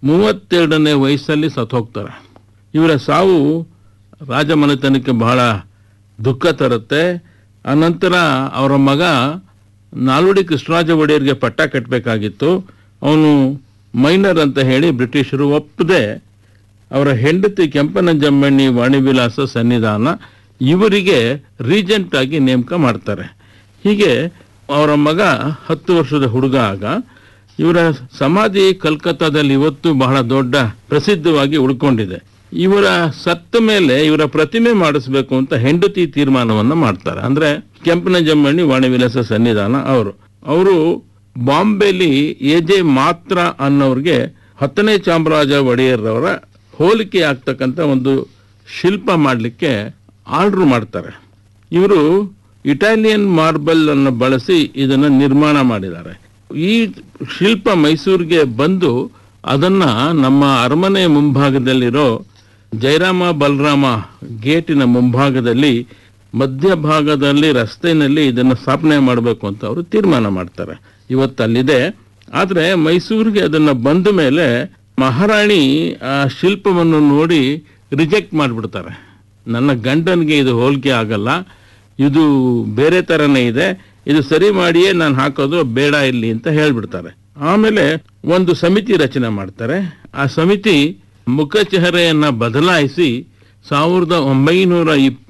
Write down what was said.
ಮೂವತ್ತೆರಡನೇ ವಯಸ್ಸಲ್ಲಿ ಸತ್ತೋಗ್ತಾರೆ ಇವರ ಸಾವು ರಾಜಮನೆತನಕ್ಕೆ ಬಹಳ ದುಃಖ ತರುತ್ತೆ ಅನಂತರ ಅವರ ಮಗ ನಾಲ್ವಡಿ ಕೃಷ್ಣರಾಜ ಒಡೆಯರ್ಗೆ ಪಟ್ಟ ಕಟ್ಟಬೇಕಾಗಿತ್ತು ಅವನು ಮೈನರ್ ಅಂತ ಹೇಳಿ ಬ್ರಿಟಿಷರು ಒಪ್ಪದೆ ಅವರ ಹೆಂಡತಿ ಕೆಂಪನಂಜಮ್ಮಣ್ಣಿ ವಾಣಿವಿಲಾಸ ಸನ್ನಿಧಾನ ಇವರಿಗೆ ರೀಜೆಂಟ್ ಆಗಿ ನೇಮಕ ಮಾಡ್ತಾರೆ ಹೀಗೆ ಅವರ ಮಗ ಹತ್ತು ವರ್ಷದ ಹುಡುಗ ಆಗ ಇವರ ಸಮಾಧಿ ಕಲ್ಕತ್ತಾದಲ್ಲಿ ಇವತ್ತು ಬಹಳ ದೊಡ್ಡ ಪ್ರಸಿದ್ಧವಾಗಿ ಉಳ್ಕೊಂಡಿದೆ ಇವರ ಸತ್ತ ಮೇಲೆ ಇವರ ಪ್ರತಿಮೆ ಮಾಡಿಸ್ಬೇಕು ಅಂತ ಹೆಂಡತಿ ತೀರ್ಮಾನವನ್ನ ಮಾಡ್ತಾರೆ ಅಂದ್ರೆ ಕೆಂಪನಜಮ್ಮಣ್ಣಿ ವಾಣಿವಿಲಾಸ ಸನ್ನಿಧಾನ ಅವರು ಅವರು ಬಾಂಬೆಲಿ ಎ ಜೆ ಮಾತ್ರ ಅನ್ನೋರ್ಗೆ ಹತ್ತನೇ ಚಾಮರಾಜ ಒಡೆಯರ್ರವರ ಹೋಲಿಕೆ ಆಗ್ತಕ್ಕಂಥ ಒಂದು ಶಿಲ್ಪ ಮಾಡಲಿಕ್ಕೆ ಆರ್ಡರ್ ಮಾಡ್ತಾರೆ ಇವರು ಇಟಾಲಿಯನ್ ಮಾರ್ಬಲ್ ಅನ್ನು ಬಳಸಿ ಇದನ್ನು ನಿರ್ಮಾಣ ಮಾಡಿದ್ದಾರೆ ಈ ಶಿಲ್ಪ ಮೈಸೂರಿಗೆ ಬಂದು ಅದನ್ನ ನಮ್ಮ ಅರಮನೆ ಮುಂಭಾಗದಲ್ಲಿರೋ ಜಯರಾಮ ಬಲರಾಮ ಗೇಟಿನ ಮುಂಭಾಗದಲ್ಲಿ ಮಧ್ಯಭಾಗದಲ್ಲಿ ರಸ್ತೆಯಲ್ಲಿ ಇದನ್ನು ಸ್ಥಾಪನೆ ಮಾಡಬೇಕು ಅಂತ ಅವರು ತೀರ್ಮಾನ ಮಾಡ್ತಾರೆ ಇವತ್ತು ಅಲ್ಲಿದೆ ಆದರೆ ಮೈಸೂರಿಗೆ ಅದನ್ನ ಬಂದ ಮೇಲೆ ಮಹಾರಾಣಿ ಆ ಶಿಲ್ಪವನ್ನು ನೋಡಿ ರಿಜೆಕ್ಟ್ ಮಾಡಿಬಿಡ್ತಾರೆ ನನ್ನ ಗಂಡನಿಗೆ ಇದು ಹೋಲಿಕೆ ಆಗಲ್ಲ ಇದು ಬೇರೆ ಥರನೇ ಇದೆ ಇದು ಸರಿ ಮಾಡಿಯೇ ನಾನು ಹಾಕೋದು ಬೇಡ ಇಲ್ಲಿ ಅಂತ ಹೇಳ್ಬಿಡ್ತಾರೆ ಆಮೇಲೆ ಒಂದು ಸಮಿತಿ ರಚನೆ ಮಾಡ್ತಾರೆ ಆ ಸಮಿತಿ ಮುಖಚೆಹರೆಯನ್ನ ಬದಲಾಯಿಸಿ ಸಾವಿರದ ಒಂಬೈನೂರ ಇಪ್